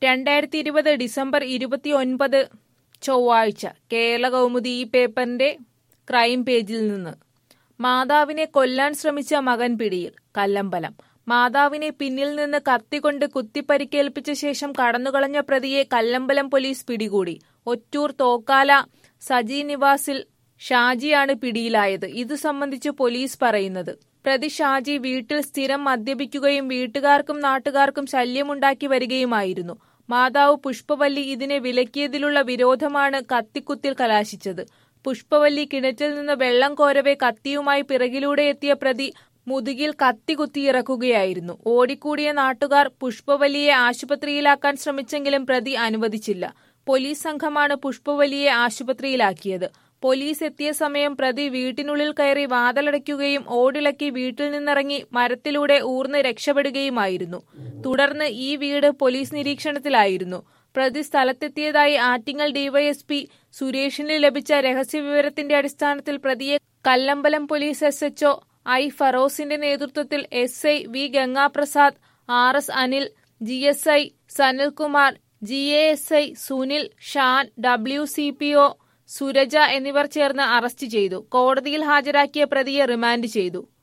രണ്ടായിരത്തി ഇരുപത് ഡിസംബർ ഇരുപത്തിയൊൻപത് ചൊവ്വാഴ്ച കേരള കൗമുദി ഈ പേപ്പറിന്റെ ക്രൈം പേജിൽ നിന്ന് മാതാവിനെ കൊല്ലാൻ ശ്രമിച്ച മകൻ പിടിയിൽ കല്ലമ്പലം മാതാവിനെ പിന്നിൽ നിന്ന് കത്തികൊണ്ട് കുത്തിപ്പരിക്കേൽപ്പിച്ച ശേഷം കടന്നുകളഞ്ഞ പ്രതിയെ കല്ലമ്പലം പോലീസ് പിടികൂടി ഒറ്റൂർ തോക്കാല സജി നിവാസിൽ ഷാജിയാണ് പിടിയിലായത് ഇതു സംബന്ധിച്ച് പോലീസ് പറയുന്നത് പ്രതി ഷാജി വീട്ടിൽ സ്ഥിരം മദ്യപിക്കുകയും വീട്ടുകാർക്കും നാട്ടുകാർക്കും ശല്യമുണ്ടാക്കി വരികയുമായിരുന്നു മാതാവ് പുഷ്പവല്ലി ഇതിനെ വിലക്കിയതിലുള്ള വിരോധമാണ് കത്തിക്കുത്തിൽ കലാശിച്ചത് പുഷ്പവല്ലി കിണറ്റിൽ നിന്ന് വെള്ളം കോരവെ കത്തിയുമായി പിറകിലൂടെ എത്തിയ പ്രതി മുതുകിൽ കത്തി കുത്തിയിറക്കുകയായിരുന്നു ഓടിക്കൂടിയ നാട്ടുകാർ പുഷ്പവല്ലിയെ ആശുപത്രിയിലാക്കാൻ ശ്രമിച്ചെങ്കിലും പ്രതി അനുവദിച്ചില്ല പോലീസ് സംഘമാണ് പുഷ്പവല്ലിയെ ആശുപത്രിയിലാക്കിയത് പോലീസ് എത്തിയ സമയം പ്രതി വീട്ടിനുള്ളിൽ കയറി വാതലടയ്ക്കുകയും ഓടിളക്കി വീട്ടിൽ നിന്നിറങ്ങി മരത്തിലൂടെ ഊർന്ന് രക്ഷപ്പെടുകയുമായിരുന്നു തുടർന്ന് ഈ വീട് പോലീസ് നിരീക്ഷണത്തിലായിരുന്നു പ്രതി സ്ഥലത്തെത്തിയതായി ആറ്റിങ്ങൽ ഡിവൈഎസ്പി സുരേഷിന് ലഭിച്ച രഹസ്യവിവരത്തിന്റെ അടിസ്ഥാനത്തിൽ പ്രതിയെ Kallambalam police S H O I ഫറോസിന്റെ നേതൃത്വത്തിൽ S I V Gangaprasad R S Anil G S I Sanilkumar G A S I Sunil Shan W C P O Suraja എന്നിവർ ചേർന്ന് അറസ്റ്റ് ചെയ്തു കോടതിയിൽ ഹാജരാക്കിയ പ്രതിയെ റിമാൻഡ് ചെയ്തു